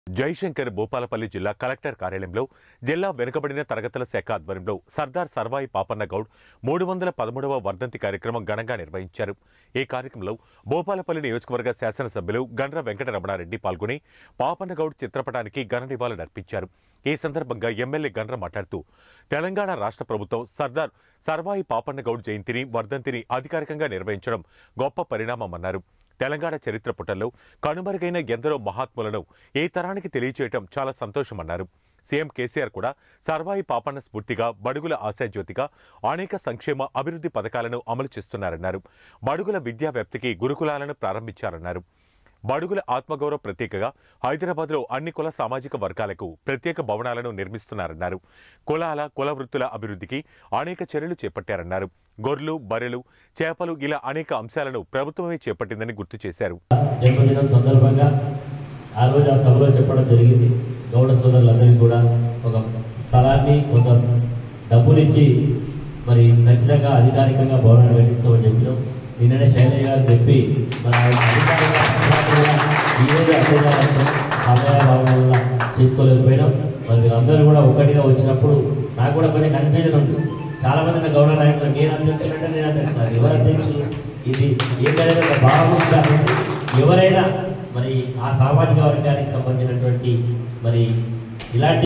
జైశంకర్ భూపాలపల్లి జిల్లా కలెక్టర్ కార్యాలయంలో జిల్లా వెనుకబడిన తరగతుల శాఖ ఆధ్వర్యంలో సర్దార్ సర్వాయి పాపన్న గౌడ్ మూడు వందల పదమూడవ వర్ధంతి కార్యక్రమం ఘనంగా నిర్వహించారు ఈ కార్యక్రమంలో భూపాలపల్లి నియోజకవర్గ శాసనసభ్యులు గండ్ర వెంకటరమణారెడ్డి పాల్గొని పాపన్న గౌడ్ చిత్రపటానికి ఘన నివాళులర్పించారు ఈ సందర్భంగా ఎమ్మెల్యే గండ్ర మాట్లాడుతూ తెలంగాణ రాష్ట్ర ప్రభుత్వం సర్దార్ సర్వాయి పాపన్న గౌడ్ జయంతిని వర్ధంతిని అధికారికంగా నిర్వహించడం గొప్ప పరిణామమన్నారు తెలంగాణ చరిత్ర పుటల్లో కనుమరుగైన ఎందరో మహాత్ములను ఏ తరానికి తెలియచేయటం చాలా సంతోషమన్నారు సీఎం కేసీఆర్ కూడా సర్వాయి పాపన్న స్ఫూర్తిగా బడుగుల ఆశాజ్యోతిగా అనేక సంక్షేమ అభివృద్ధి పథకాలను అమలు చేస్తున్నారన్నారు బడుగుల విద్యా వ్యాప్తికి గురుకులాలను ప్రారంభించారన్నారు బడుగుల ఆత్మగౌరవ ప్రత్యేకగా హైదరాబాద్లో అన్ని కుల సామాజిక వర్గాలకు ప్రత్యేక భవనాలను నిర్మిస్తున్నారన్నారు కులాల కుల వృత్తుల అభివృద్ధికి అనేక చర్యలు చేపట్టారన్నారు గొర్రెలు బర్రెలు చేపలు ఇలా అనేక అంశాలను ప్రభుత్వమే చేపట్టిందని గుర్తు చేశారు జన్మదినం సందర్భంగా ఆ రోజు ఆ సభలో చెప్పడం జరిగింది గౌడ సోదరులందరికీ కూడా ఒక స్థలాన్ని కొంత డబ్బునిచ్చి మరి ఖచ్చితంగా అధికారికంగా భవనాన్ని కట్టిస్తామని చెప్పినాం నిన్ననే శైలయ్య గారు చెప్పి మన అధికారిక స్థలాన్ని కూడా ఈ రోజు అర్థం సమయాభావం వల్ల చేసుకోలేకపోయినాం మరి వీళ్ళందరూ కూడా ఒక్కటిగా వచ్చినప్పుడు నాకు కూడా కొన్ని కన్ఫ్యూజన్ ఉంది చాలా మంది నా గౌడ నాయకులు నేను అధ్యక్షులు అంటే నేను అధ్యక్షులు ఎవరు అధ్యక్షులు ఇది ఏదైనా ఒక భావం ఉంది కాబట్టి ఎవరైనా మరి ఆ సామాజిక వర్గానికి సంబంధించినటువంటి మరి ఇలాంటి